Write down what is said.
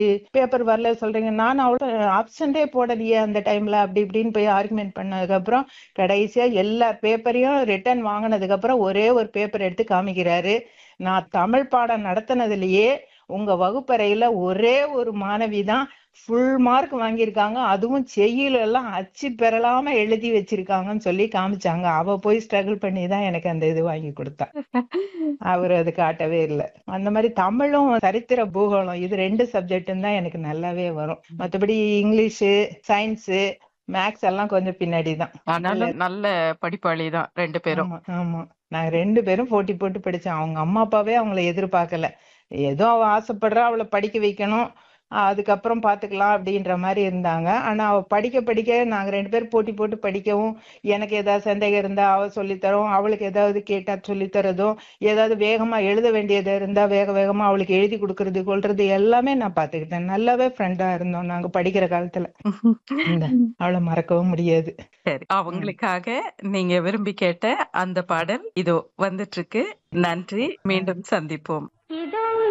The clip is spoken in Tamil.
பேப்பர் வரல சொல்றீங்க நான் அவ்வளோ ஆப்சண்டே போடலையே அந்த டைம்ல அப்படி இப்படின்னு போய் ஆர்குமெண்ட் பண்ணதுக்கு அப்புறம் கடைசியா எல்லா பேப்பரையும் ரிட்டர்ன் வாங்கினதுக்கு அப்புறம் ஒரே ஒரு பேப்பர் எடுத்து காமிக்கிறாரு நான் தமிழ் பாடம் நடத்தினதுலயே உங்க வகுப்பறையில ஒரே ஒரு மாணவி தான் ஃபுல் மார்க் வாங்கியிருக்காங்க அதுவும் செய்யுள் எல்லாம் அச்சு பெறலாம எழுதி வச்சிருக்காங்கன்னு சொல்லி காமிச்சாங்க அவ போய் ஸ்ட்ரகிள் பண்ணி தான் எனக்கு அந்த இது வாங்கி கொடுத்தா அவர் அது காட்டவே இல்லை அந்த மாதிரி தமிழும் சரித்திர பூகோளம் இது ரெண்டு சப்ஜெக்டும் தான் எனக்கு நல்லாவே வரும் மத்தபடி இங்கிலீஷ் சயின்ஸ் மேக்ஸ் எல்லாம் கொஞ்சம் பின்னாடி தான் ஆனாலும் நல்ல படிப்பாளி தான் ரெண்டு பேரும் ஆமா ஆமா நான் ரெண்டு பேரும் போட்டி போட்டு படிச்சேன் அவங்க அம்மா அப்பாவே அவங்கள எதிர்பார்க்கல ஏதோ அவ ஆசைப்படுறா அவளை படிக்க வைக்கணும் ஆஹ் அதுக்கப்புறம் பாத்துக்கலாம் அப்படின்ற மாதிரி இருந்தாங்க ஆனா அவ படிக்க படிக்க நாங்க ரெண்டு பேரும் போட்டி போட்டு படிக்கவும் எனக்கு ஏதாவது சந்தேகம் இருந்தா அவ சொல்லித்தரோம் அவளுக்கு ஏதாவது கேட்டா சொல்லித்தரதும் ஏதாவது வேகமா எழுத வேண்டியது இருந்தா வேக வேகமா அவளுக்கு எழுதி கொடுக்கறது கொள்றது எல்லாமே நான் பாத்துக்கிட்டேன் நல்லாவே ஃப்ரெண்டா இருந்தோம் நாங்க படிக்கிற காலத்துல இந்த அவளை மறக்கவும் முடியாது சரி அவங்களுக்காக நீங்க விரும்பி கேட்ட அந்த பாடல் இதோ வந்துட்டு இருக்கு நன்றி மீண்டும் சந்திப்போம் இதோ